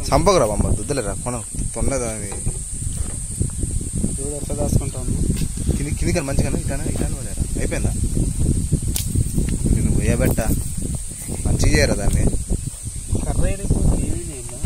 చంపకురా బామ్మ దుద్దలేరా కొన తొన్నదా అది చూడు ఎట్లా దాచుకుంటాను కింది కింది కానీ మంచిగా ఇటానా ఇటాను పడారా అయిపోయిందా నేను పోయబెట్ట మంచిగా చేయరా దాన్ని కర్ర ఏడిపోతే ఏమైంది ఏందా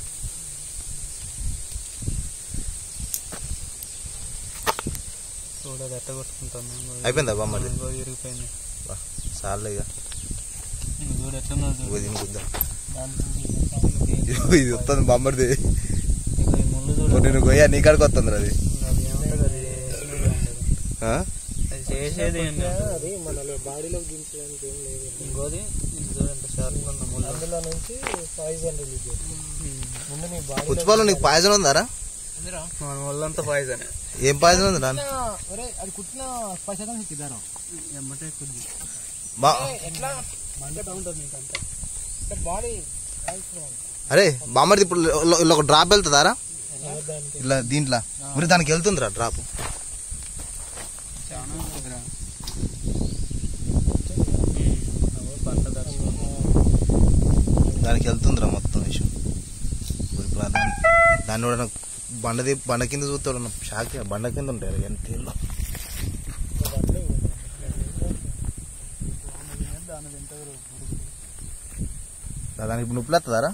చూడు అది ఎట్ట కొట్టుకుంటాను అయిపోయిందా బామ్మది? ఇదిగో ఇరిగిపోయింది బా, చాలు ఇక ఇది చూడు ఎట్లా ఇగో దీనికి వద్దా. దాంట్లో ఇది ఇదిగో ఇది వస్తుంది బామ్మడిది ఇగో ఈ ముళ్ళు చూడు నేను గొయ్య నీ కాడికి వస్తుంది అది అది ఏముంటుంది అది చేసేది ఏం లేదు. ఆ? అది చేసేది ఏం లేదు అది మన బాడీలోకి దించడానికి ఏం లేదు ఇంకోది ఇది చూడు ఎంత షార్ప్గా ఉన్న ముళ్ళు అందులో నుంచి పాయిజన్ రిలీజ్ చేస్తుంది ముందు నీ బాడీ పుచ్చిపాలు నీకు పాయసం ఉందారా మన ఒళ్ళంతా పాయిజన్ ఏం పాయసం ఉంది నాన్న ఒరే అది కుట్టిన పైసలు నీకు ఇద్దారం ఎమ్మటే కొద్ది బా ఎట్లా మంట ఉంటుంది నీకు అంతా అంటే బాడీ అరే బామ్మడిది ఇప్పుడు ఇలా- ఇలా ఒక డ్రాప్ వెళ్తుందారా దానికి ఇలా దీంట్లో మరి దానికి వెళ్తుందిరా డ్రాప్ చాలా ఉంటుందిరా పంట దర్శనం దానికి వెళ్తుందిరా మొత్తం విషయం మరి ఇప్పుడు దాన్ని దాన్ని కూడా నాకు బండది బండ కింద చూస్తాడు నా షాక్ బండ కింద ఉంటాయి ఎంత ఇల్లు. దాని తింటారు దానికి ఇప్పుడు నొప్పులు వస్తుందారా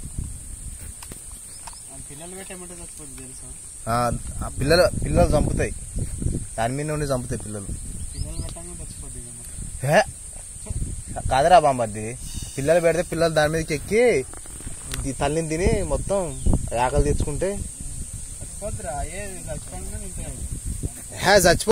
పిల్లలు పెట్టేమంటే చచ్చిపోతుంది తెలుసా ఆ, ఆ పిల్లలు పిల్లలు చంపుతాయి దాని మీద నుండి చంపుతాయి పిల్లలు పిల్లలు పెట్టంగా చచ్చిపోతుంది ఇక మరి. హే కాదరా బామ్మది పిల్లలు పెడితే పిల్లలు దాని మీదకి ఎక్కి ఈ తల్లిని తిని మొత్తం ఆకలి తెచ్చుకుంటే చచ్చిపోద్దిరా ఏ చచ్చిపోకుండా తింటారు హే చచ్చిపో